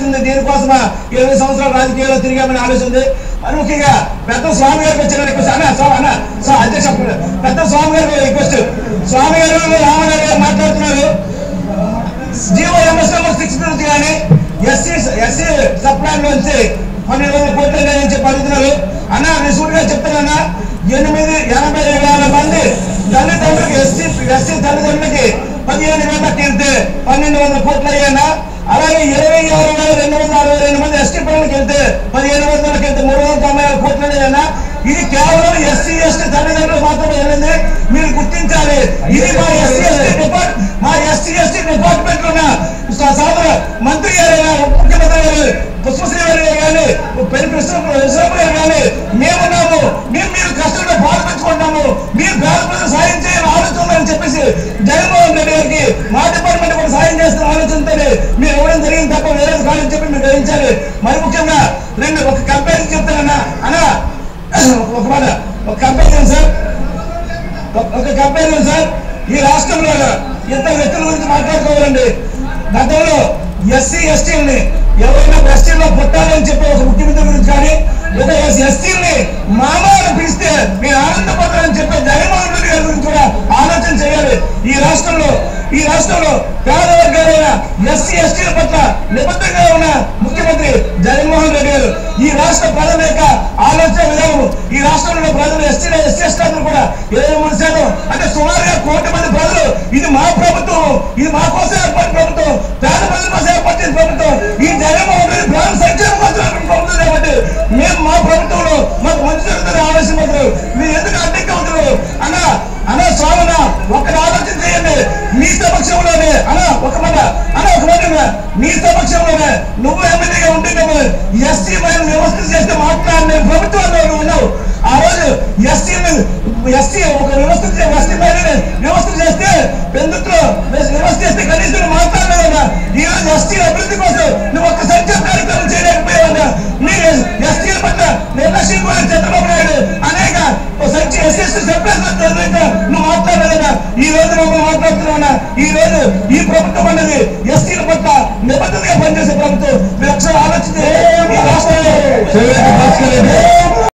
చేస్తుంది దీనికోసమా ఇరవై సంవత్సరాలు రాజకీయాల్లో తిరిగామని ఆలోచన ఉంది మరి ముఖ్యంగా పెద్ద స్వామి గారికి వచ్చిన రిక్వెస్ట్ అన్న స్వామి అన్న స్వా- అధ్యక్ష పెద్ద స్వామి గారికి రిక్వెస్ట్ స్వామి గారు రామగారు గారు మాట్లాడుతున్నారు జీవో ఎంఎస్ నెంబర్ సిక్స్ నుంచి కానీ ఎస్సీ ఎస్సీ సప్లాన్ నుంచి పన్నెండు వందల కోట్లు అని చెప్పి అడుగుతున్నారు అన్న నేను సూటిగా చెప్తానన్నా ఎనిమిది ఎనభై వేల మంది తల్లిదండ్రులకి ఎస్సీ ఎస్సీ తల్లిదండ్రులకి పదిహేను వేలకు వెళ్తే పన్నెండు వందల కోట్లు అయ్యానా అలాగే ఇరవై ఆరు వేల రెండు వందల అరవై రెండు మంది ఎస్టీ పిల్లలకి వెళ్తే పదిహేను వందలకి వెళ్తే మూడు వందల తొంభై ఆరు కోట్లు అయ్యానా ఇది కేవలం ఎస్సీ ఎస్టీ తల్లిదండ్రులు మాత్రమే వెళ్ళింది మీరు గుర్తించాలి ఇది మా ఎస్సీ ఎస్టీ డిపార్ట్ మా ఎస్సీ ఎస్టీ డిపార్ట్మెంట్ ఉన్న స- సోదర మంత్రి గారు గారు, ముఖ్యమంత్రి గారు పుష్పశ్రీ గారు కానీ పెరి విశ్రామ గారు కానీ మేమున్నాము మేము మీరు కష్టంలో పాల్పంచుకుంటాము మీరు పేద ప్రజలు సాయం చేయాలని ఆలోచన అని చెప్పేసి జగన్మోహన్ రెడ్డి గారికి మా డిపార్ట్మెంట్ కూడా సాయం చేస్తున్న ఆలోచనతోనే మీరు ఇవ్వడం జరిగింది తప్ప వేరేది కాదని చెప్పి మీరు గ్రహించాలి మరి ముఖ్యంగా రెండు ఒక కంపెనీ చెప్తానన్నా అన్నా ఒక మాట ఒక కంపెనీ సార్ ఒక- ఒక కంపెనీ సార్ ఈ రాష్ట్రంలో ఇద్దరు వ్యక్తుల గురించి మాట్లాడుకోవాలండి గతంలో ఎస్సీ ఎస్టీలని ఎవరైనా ఎస్టీలో పుట్టాలని చెప్పి ఒక ముఖ్యమంత్రి గురించి కానీ లేదా ఎస్టీలని మామాలు పిలిస్తే మీరు ఆనందపడాలని చెప్పే జగన్మోహన్ రెడ్డి గారి గురించి కూడా ఆలోచన చేయాలి ఈ రాష్ట్రంలో ఈ రాష్ట్రంలో పేద వర్గాలైన ఎస్సీ ఎస్టీల పట్ల నిబద్ధంగా ఉన్న ముఖ్యమంత్రి జగన్మోహన్ రెడ్డి గారు ఈ రాష్ట్ర ప్రజల యొక్క ఆలోచన విధానం ఈ రాష్ట్రంలో ప్రజలు ఎస్టీ ఎస్సీ ఎస్టీలు కూడా ఇరవై మూడు శాతం అంటే సుమారుగా కోటి మంది ప్రజలు ఇది మా ప్రభుత్వం ఇది మా కోసం ఏర్పడిన ప్రభుత్వం పేద ప్రజల కోసం ఏర్పడిన ప్రభుత్వం ఈ జగన్మోహన్ రెడ్డి ప్రజల సంక్షేమం కోసం ఏర్పడిన ప్రభుత్వం కాబట్టి మేము మా ప్రభుత్వంలో మాకు మంచి జరుగుతుంది ఆలోచించారు మీరు ఎందుకు అడ్డంగా ఉంటారు అన్న అన్న స్వామన ఒక్కటి ఆలోచన చేయండి మీ సమక్షంలోనే అన్న ఒక మాట అన్న ఒక మాట ఇవ్వ. మీ సమక్షంలోనే నువ్వు ఎమ్మెల్యేగా ఉంటే ఎస్సీ మైన్ వ్యవస్థ చేస్తే మాట్లాడిన ప్రభుత్వంలో నువ్వు ఉన్నావు ఆ రోజు ఎస్సీ ఎస్సీ ఒక వ్యవస్థ చే- ఎస్సీ మైన్ వ్యవస్థ చేస్తే పెందుట్లో వ్యవస్థ చేస్తే కనీసం నువ్వు మాట్లాడలేదన్నా ఈ రోజు ఎస్టీ అభివృద్ధి కోసం నువ్వు ఒక్క సంక్షేమ కార్యక్రమం చేయలేకపోయావన్నా మీరు ఎస్టీల పట్ల నిర్లక్ష్యం కూడా చంద్రబాబు నాయుడు అనేక సంఖ్య ఎస్ఎస్టీ సభ్యులతో నువ్వు మాట్లాడలేదా ఈ రోజు నువ్వు మాట్లాడుతున్నావునా ఈ రోజు ఈ ప్రభుత్వం అనేది ఎస్టీల పట్ల నిబద్ధతగా పనిచేసే ప్రభుత్వం మీరు ఒకసారి ఆలోచించే ఈ రాష్ట్ర